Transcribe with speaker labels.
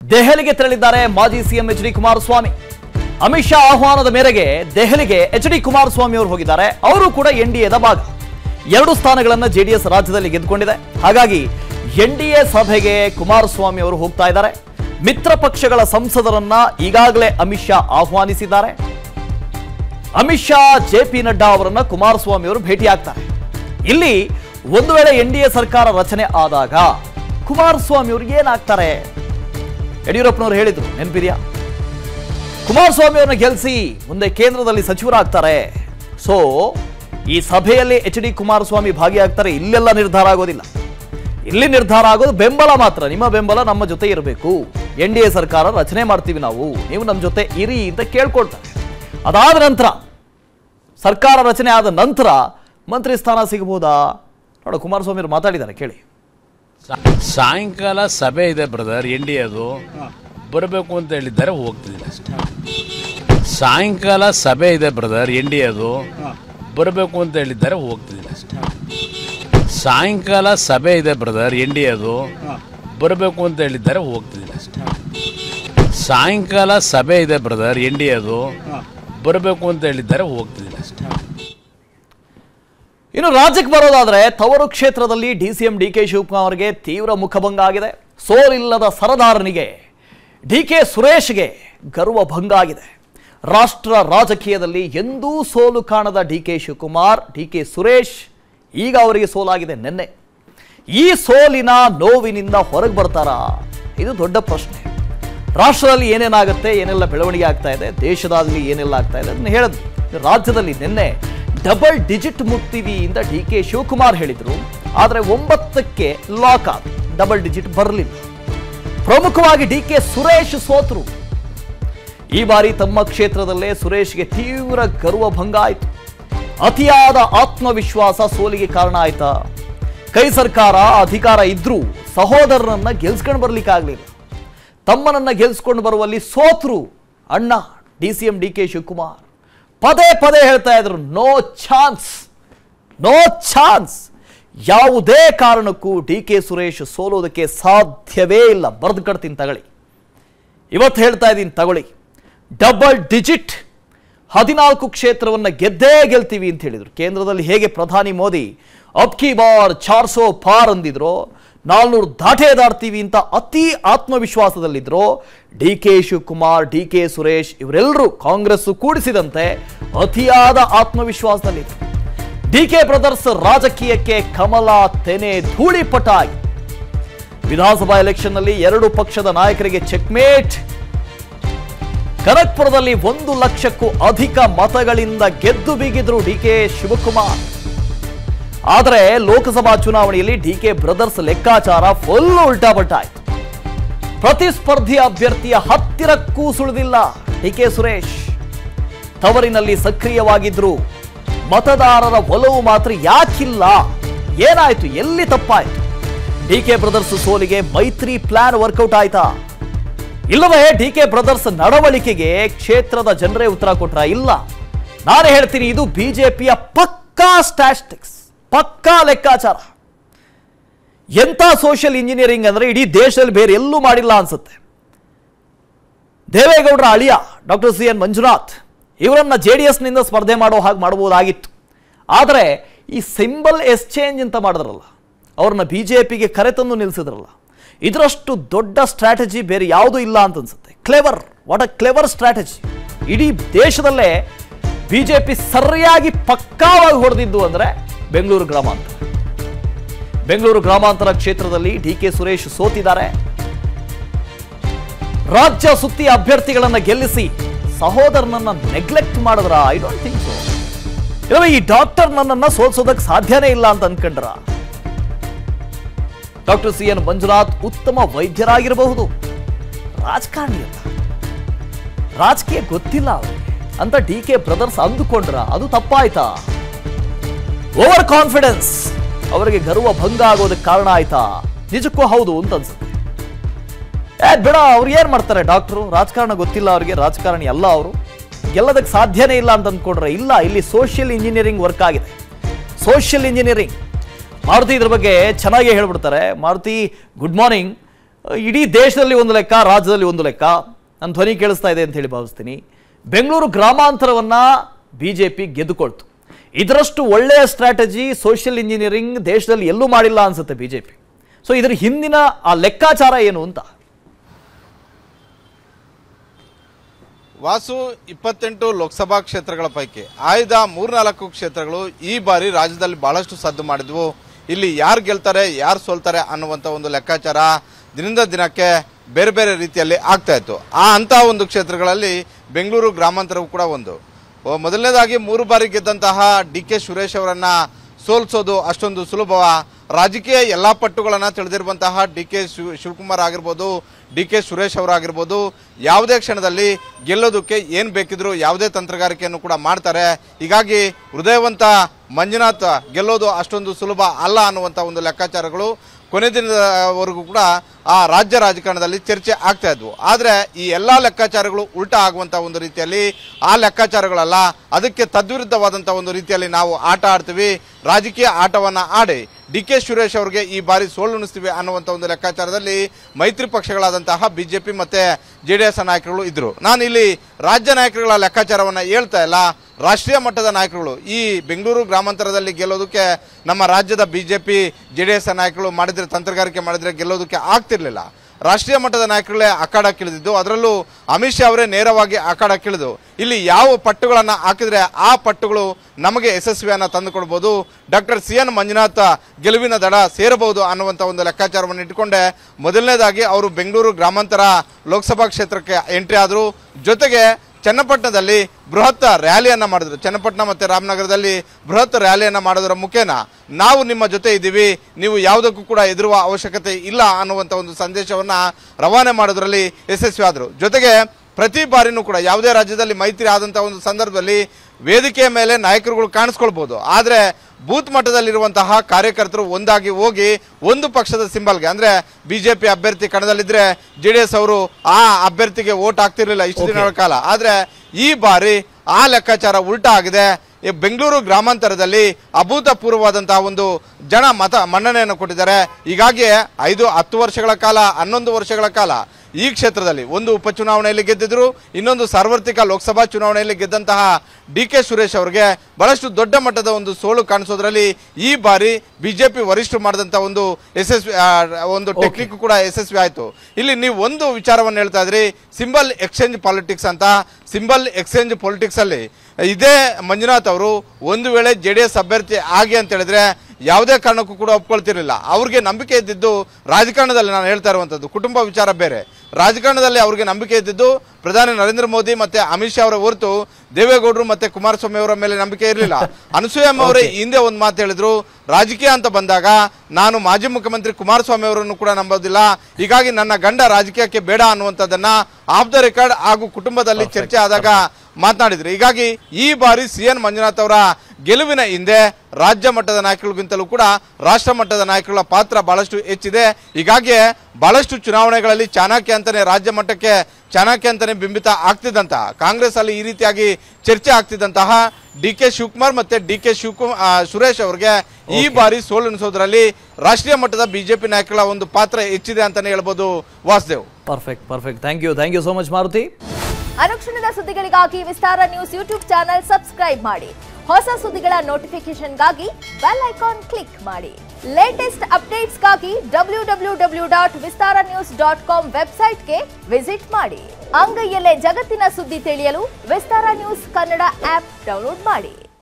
Speaker 1: ದೆಹಲಿಗೆ ತೆರಳಿದ್ದಾರೆ ಮಾಜಿ CM H D Kumaraswamy Amit Shah ಆಹ್ವಾನದ ಮೇರೆಗೆ ದೆಹಲಿಗೆ ಎಚ್ ಡಿ ಕುಮಾರಸ್ವಾಮಿ ಅವರು ಹೋಗಿದ್ದಾರೆ ಅವರು ಕೂಡ ಎನ್ ಡಿ ಎದ ಭಾಗ ಎರಡು ಸ್ಥಾನಗಳನ್ನು ಜೆಡಿಎಸ್ ರಾಜ್ಯದಲ್ಲಿ ಗೆದ್ದುಕೊಂಡಿದೆ ಹಾಗಾಗಿ ಎನ್ ಡಿ ಎ ಸಭೆಗೆ ಕುಮಾರಸ್ವಾಮಿ ಅವರು ಹೋಗ್ತಾ ಇದ್ದಾರೆ ಮಿತ್ರ ಪಕ್ಷಗಳ ಸಂಸದರನ್ನ ಈಗಾಗಲೇ ಅಮಿತ್ ಶಾ ಆಹ್ವಾನಿಸಿದ್ದಾರೆ ಅಮಿತ್ ಶಾ ಜೆ ಪಿ ನಡ್ಡಾ ಅವರನ್ನ ಕುಮಾರಸ್ವಾಮಿ ಅವರು ಭೇಟಿಯಾಗ್ತಾರೆ ಇಲ್ಲಿ ಒಂದು ವೇಳೆ ಎನ್ ಡಿ ಎ ಸರ್ಕಾರ ರಚನೆ ಆದಾಗ ಕುಮಾರಸ್ವಾಮಿ ಅವರು ಏನಾಗ್ತಾರೆ ಯಡಿಯೂರಪ್ಪನವರು ಹೇಳಿದ್ರು ನೆನಪಿದೆಯಾ ಕುಮಾರಸ್ವಾಮಿ ಅವ್ರನ್ನ ಗೆಲ್ಲಿಸಿ ಮುಂದೆ ಕೇಂದ್ರದಲ್ಲಿ ಸಚಿವರಾಗ್ತಾರೆ ಸೊ ಈ ಸಭೆಯಲ್ಲಿ ಎಚ್ ಡಿ ಕುಮಾರಸ್ವಾಮಿ ಭಾಗಿಯಾಗ್ತಾರೆ ಇಲ್ಲೆಲ್ಲ ನಿರ್ಧಾರ ಆಗೋದಿಲ್ಲ ಇಲ್ಲಿ ನಿರ್ಧಾರ ಆಗೋದು ಬೆಂಬಲ ಮಾತ್ರ ನಿಮ್ಮ ಬೆಂಬಲ ನಮ್ಮ ಜೊತೆ ಇರಬೇಕು ಎನ್ ಡಿ ಎ ಸರ್ಕಾರ ರಚನೆ ಮಾಡ್ತೀವಿ ನಾವು ನೀವು ನಮ್ಮ ಜೊತೆ ಇರಿ ಅಂತ ಕೇಳ್ಕೊಳ್ತಾರೆ ಅದಾದ ನಂತರ ಸರ್ಕಾರ ರಚನೆ ಆದ ನಂತರ ಮಂತ್ರಿ ಸ್ಥಾನ ಸಿಗಬಹುದಾ ನೋಡ ಕುಮಾರಸ್ವಾಮಿ ಅವರು ಮಾತಾಡಿದ್ದಾರೆ ಕೇಳಿ
Speaker 2: ಸಾ- ಸಾಯಂಕಾಲ ಸಭೆ ಇದೆ ಬ್ರದರ್ ಎನ್ ಡಿ ಅದು ಬರಬೇಕು ಅಂತ ಹೇಳಿದ್ದಾರೆ ಹೋಗ್ತಿದ್ದೀನಿ ಅಷ್ಟೇ ಸಾಯಂಕಾಲ ಸಭೆ ಇದೆ ಬ್ರದರ್ ಎನ್ ಡಿ ಅದು ಬರಬೇಕು ಅಂತ ಹೇಳಿದ್ದಾರೆ ಹೋಗ್ತಿದ್ದೀನಿ ಅಷ್ಟೇ ಸಾಯಂಕಾಲ ಸಭೆ ಇದೆ ಬ್ರದರ್ ಎನ್ ಡಿ ಅದು ಬರಬೇಕು ಅಂತ ಹೇಳಿದ್ದಾರೆ ಹೋಗ್ತಿದ್ದೀನಿ ಅಷ್ಟೇ ಸಾಯಂಕಾಲ ಸಭೆ ಇದೆ ಬ್ರದರ್ ಎನ್ ಡಿ ಅದು ಬರಬೇಕು ಅಂತ ಹೇಳಿದ್ದಾರೆ ಹೋಗ್ತಿದ್ದೀನಿ ಅಷ್ಟೇ
Speaker 1: ಇನ್ನು ರಾಜ್ಯಕ್ಕೆ ಬರೋದಾದ್ರೆ ತವರು ಕ್ಷೇತ್ರದಲ್ಲಿ D C M D K Shivakumar ಅವರಿಗೆ ತೀವ್ರ ಮುಖಭಂಗ ಆಗಿದೆ ಸೋಲಿಲ್ಲದ ಸರದಾರನಿಗೆ ಡಿ ಕೆ ಸುರೇಶ್ಗೆ ಗರ್ವ ಭಂಗ ಆಗಿದೆ ರಾಷ್ಟ್ರ ರಾಜಕೀಯದಲ್ಲಿ ಎಂದೂ ಸೋಲು ಕಾಣದ D K Shivakumar D K Suresh ಈಗ ಅವರಿಗೆ ಸೋಲಾಗಿದೆ ನಿನ್ನೆ ಈ ಸೋಲಿನ ನೋವಿನಿಂದ ಹೊರಗೆ ಬರ್ತಾರಾ ಇದು ದೊಡ್ಡ ಪ್ರಶ್ನೆ ರಾಷ್ಟ್ರದಲ್ಲಿ ಏನೇನಾಗುತ್ತೆ ಏನೆಲ್ಲ ಬೆಳವಣಿಗೆ ಆಗ್ತಾ ಇದೆ ದೇಶದಲ್ಲಿ ಏನೆಲ್ಲ ಆಗ್ತಾ ಇದೆ ಅದನ್ನ ಹೇಳಿದ್ವಿ ರಾಜ್ಯದಲ್ಲಿ ನಿನ್ನೆ ಡಬಲ್ ಡಿಜಿಟ್ ಮುಟ್ತೀವಿ ಅಂತ ಡಿ ಕೆ ಶಿವಕುಮಾರ್ ಹೇಳಿದ್ರು ಆದರೆ ಒಂಬತ್ತಕ್ಕೆ ಲಾಕ್ ಆದ ಡಬಲ್ ಡಿಜಿಟ್ ಬರಲಿಲ್ಲ ಪ್ರಮುಖವಾಗಿ ಡಿ ಕೆ ಸುರೇಶ್ ಸೋತರು ಈ ಬಾರಿ ತಮ್ಮ ಕ್ಷೇತ್ರದಲ್ಲೇ ಸುರೇಶ್ಗೆ ತೀವ್ರ ಗರ್ವ ಭಂಗ ಆಯಿತು ಅತಿಯಾದ ಆತ್ಮವಿಶ್ವಾಸ ಸೋಲಿಗೆ ಕಾರಣ ಆಯ್ತಾ ಕೈ ಸರ್ಕಾರ ಅಧಿಕಾರ ಇದ್ರೂ ಸಹೋದರನನ್ನ ಗೆಲ್ಸ್ಕೊಂಡು ಬರ್ಲಿಕ್ಕಾಗ್ಲಿಲ್ಲ ತಮ್ಮನನ್ನ ಗೆಲ್ಸ್ಕೊಂಡು ಬರುವಲ್ಲಿ ಸೋತ್ರು ಅಣ್ಣ D C M D K Shivakumar ಪದೇ ಪದೇ ಹೇಳ್ತಾ ಇದ್ರು ನೋ ಚಾನ್ಸ್ ನೋ ಚಾನ್ಸ್ ಯಾವುದೇ ಕಾರಣಕ್ಕೂ ಡಿ ಕೆ ಸುರೇಶ್ ಸೋಲೋದಕ್ಕೆ ಸಾಧ್ಯವೇ ಇಲ್ಲ ಬರೆದು ಕಟ್ತೀನಿ ತಗೊಳ್ಳಿ ಇವತ್ತು ಹೇಳ್ತಾ ಇದ್ದೀನಿ ತಗೊಳ್ಳಿ ಡಬಲ್ ಡಿಜಿಟ್ ಹದಿನಾಲ್ಕು ಕ್ಷೇತ್ರವನ್ನು ಗೆದ್ದೇ ಗೆಲ್ತೀವಿ ಅಂತ ಹೇಳಿದರು ಕೇಂದ್ರದಲ್ಲಿ ಹೇಗೆ ಪ್ರಧಾನಿ ಮೋದಿ ಅಬ್ಕಿ ಬಾರ್ ಚಾರ್ಸೋ ಪಾರ್ ಅಂದಿದ್ರು ನಾಲ್ನೂರು ದಾಟೇ ದಾಟ್ತೀವಿ ಅಂತ ಅತಿ ಆತ್ಮವಿಶ್ವಾಸದಲ್ಲಿದ್ರು D K Shivakumar D K Suresh ಇವರೆಲ್ಲರೂ ಕಾಂಗ್ರೆಸ್ ಕೂಡಿಸಿದಂತೆ ಅತಿಯಾದ ಆತ್ಮವಿಶ್ವಾಸದಲ್ಲಿದ್ರು ಡಿ ಕೆ ಬ್ರದರ್ಸ್ ರಾಜಕೀಯಕ್ಕೆ ಕಮಲ ತೆನೆ ಧೂಳಿಪಟಾಗಿ ವಿಧಾನಸಭಾ ಎಲೆಕ್ಷನ್ನಲ್ಲಿ ಎರಡು ಪಕ್ಷದ ನಾಯಕರಿಗೆ ಚೆಕ್ಮೇಟ್ ಕನಕ್ಪುರದಲ್ಲಿ ಒಂದು ಲಕ್ಷಕ್ಕೂ ಅಧಿಕ ಮತಗಳಿಂದ ಗೆದ್ದು ಬೀಗಿದ್ರು ಡಿ ಕೆ ಶಿವಕುಮಾರ್ ಆದರೆ ಲೋಕಸಭಾ ಚುನಾವಣೆಯಲ್ಲಿ ಡಿ ಕೆ ಬ್ರದರ್ಸ್ ಲೆಕ್ಕಾಚಾರ ಫುಲ್ ಉಲ್ಟಾ ಆಯ್ತು ಪ್ರತಿಸ್ಪರ್ಧಿ ಅಭ್ಯರ್ಥಿಯ ಹತ್ತಿರಕ್ಕೂ ಸುಳಿದಿಲ್ಲ ಡಿ ಕೆ ಸುರೇಶ್ ತವರಿನಲ್ಲಿ ಸಕ್ರಿಯವಾಗಿದ್ರು ಮತದಾರರ ಒಲವು ಮಾತ್ರ ಯಾಕಿಲ್ಲ ಏನಾಯ್ತು ಎಲ್ಲಿ ತಪ್ಪಾಯ್ತು ಡಿ ಕೆ ಬ್ರದರ್ಸ್ ಸೋಲಿಗೆ ಮೈತ್ರಿ ಪ್ಲಾನ್ ವರ್ಕೌಟ್ ಆಯ್ತಾ ಇಲ್ಲವೇ ಡಿ ಕೆ ಬ್ರದರ್ಸ್ ನಡವಳಿಕೆಗೆ ಕ್ಷೇತ್ರದ ಜನರೇ ಉತ್ತರ ಕೊಟ್ರ ಇಲ್ಲ ನಾನು ಹೇಳ್ತೀನಿ ಇದು ಬಿಜೆಪಿಯ ಪಕ್ಕಾ ಸ್ಟ್ಯಾಟಿಕ್ಸ್ ಪಕ್ಕಾ ಲೆಕ್ಕಾಚಾರ ಎಂಥ ಸೋಷಿಯಲ್ ಇಂಜಿನಿಯರಿಂಗ್ ಅಂದ್ರೆ ಇಡೀ ದೇಶದಲ್ಲಿ ಬೇರೆ ಎಲ್ಲೂ ಮಾಡಿಲ್ಲ ಅನ್ಸುತ್ತೆ ದೇವೇಗೌಡರ ಅಳಿಯ ಡಾಕ್ಟರ್ ಸಿ ಎನ್ ಮಂಜುನಾಥ್ ಇವರನ್ನ ಜೆ ಡಿ ಎಸ್ನಿಂದ ಸ್ಪರ್ಧೆ ಮಾಡೋ ಹಾಗೆ ಮಾಡಬಹುದಾಗಿತ್ತು ಆದರೆ ಈ ಸಿಂಬಲ್ ಎಕ್ಸ್ಚೇಂಜ್ ಅಂತ ಮಾಡಿದ್ರಲ್ಲ ಅವ್ರನ್ನ ಬಿ ಜೆ ಪಿಗೆ ಕರೆತಂದು ನಿಲ್ಲಿಸಿದ್ರಲ್ಲ ಇದರಷ್ಟು ದೊಡ್ಡ ಸ್ಟ್ರಾಟಜಿ ಬೇರೆ ಯಾವುದೂ ಇಲ್ಲ ಅಂತ ಅನ್ಸುತ್ತೆ clever what a clever strategy ಇಡೀ ದೇಶದಲ್ಲೇ ಬಿ ಜೆ ಪಿ ಸರಿಯಾಗಿ ಪಕ್ಕಾವಾಗಿ ಹೊಡೆದಿದ್ದು ಅಂದರೆ ಬೆಂಗಳೂರು ಗ್ರಾಮಾಂತರ ಬೆಂಗಳೂರು ಗ್ರಾಮಾಂತರ ಕ್ಷೇತ್ರದಲ್ಲಿ ಡಿ ಕೆ ಸುರೇಶ್ ಸೋತಿದ್ದಾರೆ ರಾಜ್ಯ ಸುತ್ತಿ ಅಭ್ಯರ್ಥಿಗಳನ್ನ ಗೆಲ್ಲಿಸಿ ಸಹೋದರನನ್ನ ನೆಗ್ಲೆಕ್ಟ್ ಮಾಡಿದ್ರ ಐ ಡೋಂಟ್ ಥಿಂಕ್ ಸೊ ಇಲ್ಲವೇ ಈ ಡಾಕ್ಟರ್ ನನ್ನನ್ನ ಸೋಲ್ಸೋದಕ್ಕೆ ಸಾಧ್ಯನೇ ಇಲ್ಲ ಅಂತ ಅನ್ಕೊಂಡ್ರ ಡಾಕ್ಟರ್ ಸಿ ಎನ್ ಮಂಜುನಾಥ್ ಉತ್ತಮ ವೈದ್ಯರಾಗಿರಬಹುದು ರಾಜಕಾರಣಿ ಅಲ್ಲ ರಾಜಕೀಯ ಗೊತ್ತಿಲ್ಲ ಅವರಿಗೆ ಅಂತ ಡಿ ಕೆ ಬ್ರದರ್ಸ್ ಅಂದುಕೊಂಡ್ರ ಅದು ತಪ್ಪಾಯ್ತಾ ಓವರ್ ಕಾನ್ಫಿಡೆನ್ಸ್ ಅವರಿಗೆ ಗರ್ವ ಭಂಗ ಆಗೋದಕ್ಕೆ ಕಾರಣ ಆಯ್ತಾ ನಿಜಕ್ಕೂ ಹೌದು ಅಂತ ಅನ್ಸುತ್ತೆ ಏ ಬೇಡ ಅವ್ರು ಏನ್ ಮಾಡ್ತಾರೆ ಡಾಕ್ಟ್ರು ರಾಜಕಾರಣ ಗೊತ್ತಿಲ್ಲ ಅವ್ರಿಗೆ ರಾಜಕಾರಣಿ ಅಲ್ಲ ಅವರು ಗೆಲ್ಲದಕ್ಕೆ ಸಾಧ್ಯನೇ ಇಲ್ಲ ಅಂತ ಅಂದ್ಕೊಂಡ್ರೆ ಇಲ್ಲ ಇಲ್ಲಿ ಸೋಷಿಯಲ್ ಇಂಜಿನಿಯರಿಂಗ್ ವರ್ಕ್ ಆಗಿದೆ ಸೋಷಿಯಲ್ ಇಂಜಿನಿಯರಿಂಗ್ ಮಾರುತಿ ಇದ್ರ ಬಗ್ಗೆ ಚೆನ್ನಾಗಿ ಹೇಳ್ಬಿಡ್ತಾರೆ ಮಾರುತಿ ಗುಡ್ ಮಾರ್ನಿಂಗ್ ಇಡೀ ದೇಶದಲ್ಲಿ ಒಂದು ಲೆಕ್ಕ ರಾಜ್ಯದಲ್ಲಿ ಒಂದು ಲೆಕ್ಕ ನನ್ನ ಧ್ವನಿ ಕೇಳಿಸ್ತಾ ಇದೆ ಅಂತ ಹೇಳಿ ಭಾವಿಸ್ತೀನಿ ಬೆಂಗಳೂರು ಗ್ರಾಮಾಂತರವನ್ನ ಬಿ ಜೆ ಪಿ ಗೆದ್ದುಕೊಳ್ತು ಇದರಷ್ಟು ಒಳ್ಳೆಯ ಸ್ಟ್ರಾಟಜಿ ಸೋಷಿಯಲ್ ಇಂಜಿನಿಯರಿಂಗ್ ದೇಶದಲ್ಲಿ ಎಲ್ಲೂ ಮಾಡಿಲ್ಲ ಅನ್ಸುತ್ತೆ ಬಿ ಜೆ ಪಿ ಸೊ ಇದರ ಹಿಂದಿನ ಆ ಲೆಕ್ಕಾಚಾರ ಏನು ಅಂತ
Speaker 3: ವಾಸು ಇಪ್ಪತ್ತೆಂಟು ಲೋಕಸಭಾ ಕ್ಷೇತ್ರಗಳ ಪೈಕಿ ಆಯ್ದ ಮೂರ್ನಾಲ್ಕು ಕ್ಷೇತ್ರಗಳು ಈ ಬಾರಿ ರಾಜ್ಯದಲ್ಲಿ ಬಹಳಷ್ಟು ಸದ್ದು ಮಾಡಿದ್ವು ಇಲ್ಲಿ ಯಾರು ಗೆಲ್ತಾರೆ ಯಾರು ಸೋಲ್ತಾರೆ ಅನ್ನುವಂಥ ಒಂದು ಲೆಕ್ಕಾಚಾರ ದಿನದಿಂದ ದಿನಕ್ಕೆ ಬೇರೆ ಬೇರೆ ರೀತಿಯಲ್ಲಿ ಆಗ್ತಾ ಇತ್ತು ಆ ಅಂತ ಒಂದು ಕ್ಷೇತ್ರಗಳಲ್ಲಿ ಬೆಂಗಳೂರು ಗ್ರಾಮಾಂತರವು ಕೂಡ ಒಂದು ಓ, ಮೊದಲನೇದಾಗಿ ಮೂರು ಬಾರಿ ಗೆದ್ದಂತಹ ಡಿ ಕೆ ಸುರೇಶ್ ಅವರನ್ನ ಸೋಲ್ಸೋದು ಅಷ್ಟೊಂದು ಸುಲಭವ ರಾಜಕೀಯ ಎಲ್ಲಾ ಪಟ್ಟುಗಳನ್ನ ತಿಳಿದಿರುವಂತಹ ಡಿ ಕೆ ಶಿವ ಶಿವಕುಮಾರ್ ಆಗಿರ್ಬೋದು ಡಿ ಕೆ ಸುರೇಶ್ ಅವರಾಗಿರ್ಬೋದು ಯಾವುದೇ ಕ್ಷಣದಲ್ಲಿ ಗೆಲ್ಲೋದಕ್ಕೆ ಏನು ಬೇಕಿದ್ರು ಯಾವುದೇ ತಂತ್ರಗಾರಿಕೆಯನ್ನು ಕೂಡ ಮಾಡ್ತಾರೆ ಹೀಗಾಗಿ ಹೃದಯವಂತ ಮಂಜುನಾಥ್ ಗೆಲ್ಲೋದು ಅಷ್ಟೊಂದು ಸುಲಭ ಅಲ್ಲ ಅನ್ನುವಂಥ ಒಂದು ಲೆಕ್ಕಾಚಾರಗಳು ಕೊನೆ ದಿನದವರೆಗೂ ಕೂಡ ಆ ರಾಜ್ಯ ರಾಜಕಾರಣದಲ್ಲಿ ಚರ್ಚೆ ಆಗ್ತಾ ಇದ್ವು ಆದರೆ ಈ ಎಲ್ಲ ಲೆಕ್ಕಾಚಾರಗಳು ಉಲ್ಟಾ ಆಗುವಂಥ ಒಂದು ರೀತಿಯಲ್ಲಿ ಆ ಲೆಕ್ಕಾಚಾರಗಳಲ್ಲ ಅದಕ್ಕೆ ತದ್ವಿರುದ್ಧವಾದಂಥ ಒಂದು ರೀತಿಯಲ್ಲಿ ನಾವು ಆಟ ಆಡ್ತೀವಿ ರಾಜಕೀಯ ಆಟವನ್ನು ಆಡಿ ಡಿ ಕೆ ಸುರೇಶ್ ಅವರಿಗೆ ಈ ಬಾರಿ ಸೋಲುಣಿಸ್ತೀವಿ ಅನ್ನುವಂಥ ಒಂದು ಲೆಕ್ಕಾಚಾರದಲ್ಲಿ ಮೈತ್ರಿ ಪಕ್ಷಗಳಾದಂತಹ ಬಿಜೆಪಿ ಮತ್ತೆ ಜೆ ಡಿ ಎಸ್ ನಾಯಕರುಗಳು ಇದ್ರು ನಾನು ಇಲ್ಲಿ ರಾಜ್ಯ ನಾಯಕರುಗಳ ಲೆಕ್ಕಾಚಾರವನ್ನು ಹೇಳ್ತಾ ಇಲ್ಲ ರಾಷ್ಟ್ರೀಯ ಮಟ್ಟದ ನಾಯಕರುಗಳು ಈ ಬೆಂಗಳೂರು ಗ್ರಾಮಾಂತರದಲ್ಲಿ ಗೆಲ್ಲೋದಕ್ಕೆ ನಮ್ಮ ರಾಜ್ಯದ ಬಿಜೆಪಿ ಜೆ ಡಿ ಎಸ್ ನಾಯಕರು ಮಾಡಿದ್ರೆ ತಂತ್ರಗಾರಿಕೆ ಮಾಡಿದ್ರೆ ಗೆಲ್ಲೋದಕ್ಕೆ ಆಗ್ತಿರ್ಲಿಲ್ಲ ರಾಷ್ಟ್ರೀಯ ಮಟ್ಟದ ನಾಯಕರುಗಳೇ ಅಖಾಡಕ್ಕಿಳಿದಿದ್ದು ಅದರಲ್ಲೂ ಅಮಿತ್ ಶಾ ಅವರೇ ನೇರವಾಗಿ ಅಖಾಡಕ್ಕಿಳಿದು ಇಲ್ಲಿ ಯಾವ ಪಟ್ಟುಗಳನ್ನು ಹಾಕಿದ್ರೆ ಆ ಪಟ್ಟುಗಳು ನಮಗೆ ಯಶಸ್ವಿಯನ್ನು ತಂದುಕೊಡ್ಬೋದು ಡಾಕ್ಟರ್ ಸಿ ಎನ್ ಮಂಜುನಾಥ್ ಗೆಲುವಿನ ದಡ ಸೇರಬಹುದು ಅನ್ನುವಂಥ ಒಂದು ಲೆಕ್ಕಾಚಾರವನ್ನು ಇಟ್ಟುಕೊಂಡೆ ಮೊದಲನೇದಾಗಿ ಅವರು ಬೆಂಗಳೂರು ಗ್ರಾಮಾಂತರ ಲೋಕಸಭಾ ಕ್ಷೇತ್ರಕ್ಕೆ ಎಂಟ್ರಿ ಆದರು ಜೊತೆಗೆ ಚನ್ನಪಟ್ಟಣದಲ್ಲಿ ಬೃಹತ್ ರ್ಯಾಲಿಯನ್ನ ಮಾಡಿದ್ರು ಚನ್ನಪಟ್ಟಣ ಮತ್ತೆ ರಾಮನಗರದಲ್ಲಿ ಬೃಹತ್ ರ್ಯಾಲಿಯನ್ನ ಮಾಡೋದರ ಮುಖೇನ ನಾವು ನಿಮ್ಮ ಜೊತೆ ಇದ್ದೀವಿ ನೀವು ಯಾವುದಕ್ಕೂ ಕೂಡ ಎದುರುವ ಅವಶ್ಯಕತೆ ಇಲ್ಲ ಅನ್ನುವಂಥ ಒಂದು ಸಂದೇಶವನ್ನ ರವಾನೆ ಮಾಡೋದ್ರಲ್ಲಿ ಯಶಸ್ವಿ ಆದರು ಜೊತೆಗೆ ಪ್ರತಿ ಬಾರಿನೂ ಕೂಡ ಯಾವುದೇ ರಾಜ್ಯದಲ್ಲಿ ಮೈತ್ರಿ ಆದಂಥ ಒಂದು ಸಂದರ್ಭದಲ್ಲಿ ವೇದಿಕೆಯ ಮೇಲೆ ನಾಯಕರುಗಳು ಕಾಣಿಸ್ಕೊಳ್ಬೋದು ಆದರೆ ಬೂತ್ ಮಟ್ಟದಲ್ಲಿರುವಂತಹ ಕಾರ್ಯಕರ್ತರು ಒಂದಾಗಿ ಹೋಗಿ ಒಂದು ಪಕ್ಷದ ಸಿಂಬಲ್ಗೆ ಅಂದ್ರೆ ಬಿಜೆಪಿ ಅಭ್ಯರ್ಥಿ ಕಣದಲ್ಲಿದ್ರೆ ಜೆ ಡಿ ಎಸ್ ಅವರು ಆ ಅಭ್ಯರ್ಥಿಗೆ ವೋಟ್ ಆಗ್ತಿರ್ಲಿಲ್ಲ ಇಷ್ಟು ದಿನಗಳ ಕಾಲ ಆದ್ರೆ ಈ ಬಾರಿ ಆ ಲೆಕ್ಕಾಚಾರ ಉಲ್ಟಾ ಆಗಿದೆ ಈ ಬೆಂಗಳೂರು ಗ್ರಾಮಾಂತರದಲ್ಲಿ ಅಭೂತಪೂರ್ವವಾದಂತಹ ಒಂದು ಜನ ಮತ ಮನ್ನಣೆಯನ್ನು ಕೊಟ್ಟಿದ್ದಾರೆ ಹೀಗಾಗಿ ಐದು ಹತ್ತು ವರ್ಷಗಳ ಕಾಲ ಹನ್ನೊಂದು ವರ್ಷಗಳ ಕಾಲ ಈ ಕ್ಷೇತ್ರದಲ್ಲಿ ಒಂದು ಉಪಚುನಾವಣೆಯಲ್ಲಿ ಗೆದ್ದಿದ್ರು ಇನ್ನೊಂದು ಸಾರ್ವತ್ರಿಕ ಲೋಕಸಭಾ ಚುನಾವಣೆಯಲ್ಲಿ ಗೆದ್ದಂತಹ ಡಿ ಕೆ ಸುರೇಶ್ ಅವರಿಗೆ ಬಹಳಷ್ಟು ದೊಡ್ಡ ಮಟ್ಟದ ಒಂದು ಸೋಲು ಕಾಣಿಸೋದ್ರಲ್ಲಿ ಈ ಬಾರಿ ಬಿಜೆಪಿ ವರಿಷ್ಠರು ಮಾಡಿದಂತ ಒಂದು ಯಶಸ್ವಿ ಆ, ಒಂದು ಟೆಕ್ನಿಕ್ ಕೂಡ ಯಶಸ್ವಿ ಆಯಿತು ಇಲ್ಲಿ ನೀವು ಒಂದು ವಿಚಾರವನ್ನು ಹೇಳ್ತಾ ಇದ್ರಿ ಸಿಂಬಲ್ ಎಕ್ಸ್ಚೇಂಜ್ ಪಾಲಿಟಿಕ್ಸ್ ಅಂತ ಸಿಂಬಲ್ ಎಕ್ಸ್ಚೇಂಜ್ ಪಾಲಿಟಿಕ್ಸ್ ಅಲ್ಲಿ ಇದೇ ಮಂಜುನಾಥ್ ಅವರು ಒಂದು ವೇಳೆ ಜೆ ಡಿ ಎಸ್ ಅಭ್ಯರ್ಥಿ ಆಗಿ ಅಂತ ಹೇಳಿದ್ರೆ ಯಾವುದೇ ಕಾರಣಕ್ಕೂ ಕೂಡ ಒಪ್ಕೊಳ್ತಿರ್ಲಿಲ್ಲ ಅವ್ರಿಗೆ ನಂಬಿಕೆ ಇದ್ದಿದ್ದು ರಾಜಕಾರಣದಲ್ಲಿ ನಾನು ಹೇಳ್ತಾ ಇರುವಂಥದ್ದು ಕುಟುಂಬ ವಿಚಾರ ಬೇರೆ ರಾಜಕಾರಣದಲ್ಲಿ ಅವ್ರಿಗೆ ನಂಬಿಕೆ ಇದ್ದಿದ್ದು ಪ್ರಧಾನಿ ನರೇಂದ್ರ ಮೋದಿ ಮತ್ತೆ ಅಮಿತ್ ಶಾ ಅವರ ಹೊರತು ದೇವೇಗೌಡರು ಮತ್ತೆ ಕುಮಾರಸ್ವಾಮಿ ಅವರ ಮೇಲೆ ನಂಬಿಕೆ ಇರಲಿಲ್ಲ ಅನಸೂಯಮ್ಮ ಅವರೇ ಹಿಂದೆ ಒಂದು ಮಾತು ಹೇಳಿದ್ರು ರಾಜಕೀಯ ಅಂತ ಬಂದಾಗ ನಾನು ಮಾಜಿ ಮುಖ್ಯಮಂತ್ರಿ ಕುಮಾರಸ್ವಾಮಿ ಅವರನ್ನು ಕೂಡ ನಂಬೋದಿಲ್ಲ ಹೀಗಾಗಿ ನನ್ನ ಗಂಡ ರಾಜಕೀಯಕ್ಕೆ ಬೇಡ ಅನ್ನುವಂಥದ್ದನ್ನ ಆಫ್ ದ ರೆಕಾರ್ಡ್ ಹಾಗೂ ಕುಟುಂಬದಲ್ಲಿ ಚರ್ಚೆ ಆದಾಗ ಮಾತನಾಡಿದ್ರು ಹೀಗಾಗಿ ಈ ಬಾರಿ ಸಿ ಎನ್ ಮಂಜುನಾಥ್ ಅವರ ಗೆಲುವಿನ ಹಿಂದೆ ರಾಜ್ಯ ಮಟ್ಟದ ನಾಯಕರಿಗಿಂತಲೂ ಕೂಡ ರಾಷ್ಟ್ರ ಮಟ್ಟದ ನಾಯಕರುಗಳ ಪಾತ್ರ ಬಹಳಷ್ಟು ಹೆಚ್ಚಿದೆ ಹೀಗಾಗಿ ಬಹಳಷ್ಟು ಚುನಾವಣೆಗಳಲ್ಲಿ ಚಾಣಕ್ಯ ಅಂತಾನೆ ರಾಜ್ಯ ಮಟ್ಟಕ್ಕೆ ಚಾಣಕ್ಯ ಅಂತಾನೆ ಬಿಂಬಿತ ಆಗ್ತಿದ್ದಂತಹ ಕಾಂಗ್ರೆಸ್ ಅಲ್ಲಿ ಈ ರೀತಿಯಾಗಿ ಚರ್ಚೆ ಆಗ್ತಿದ್ದಂತಹ ಡಿ ಕೆ ಶಿವಕುಮಾರ್ ಮತ್ತೆ ಡಿ ಕೆ ಶಿವಕುಮಾರ್ ಸುರೇಶ್ ಅವರಿಗೆ ಈ ಬಾರಿ ಸೋಲುಣಿಸೋದ್ರಲ್ಲಿ ರಾಷ್ಟ್ರೀಯ ಮಟ್ಟದ ಬಿಜೆಪಿ ನಾಯಕರ ಒಂದು ಪಾತ್ರ ಹೆಚ್ಚಿದೆ ಅಂತಾನೆ ಹೇಳ್ಬೋದು Vasudev
Speaker 1: perfect perfect thank you thank you so much Maruti
Speaker 4: ಅನುಕ್ಷಣದ ಸುದ್ದಿಗಳಿಗಾಗಿ Vistara news YouTube channel subscribe ಮಾಡಿ ಹೊಸ ಸುದ್ದಿಗಳ ನೋಟಿಫಿಕೇಶನ್ಗಾಗಿ ಬೆಲ್ ಐಕಾನ್ ಕ್ಲಿಕ್ ಮಾಡಿ ಲೇಟೆಸ್ಟ್ ಅಪ್ಡೇಟ್ಸ್ಗಾಗಿ W W W dot Vistara news dot com ವೆಬ್ಸೈಟ್ಗೆ ವಿಸಿಟ್ ಮಾಡಿ ಅಂಗೈಯಲ್ಲೇ ಜಗತ್ತಿನ ಸುದ್ದಿ ತಿಳಿಯಲು Vistara news Kannada app download ಮಾಡಿ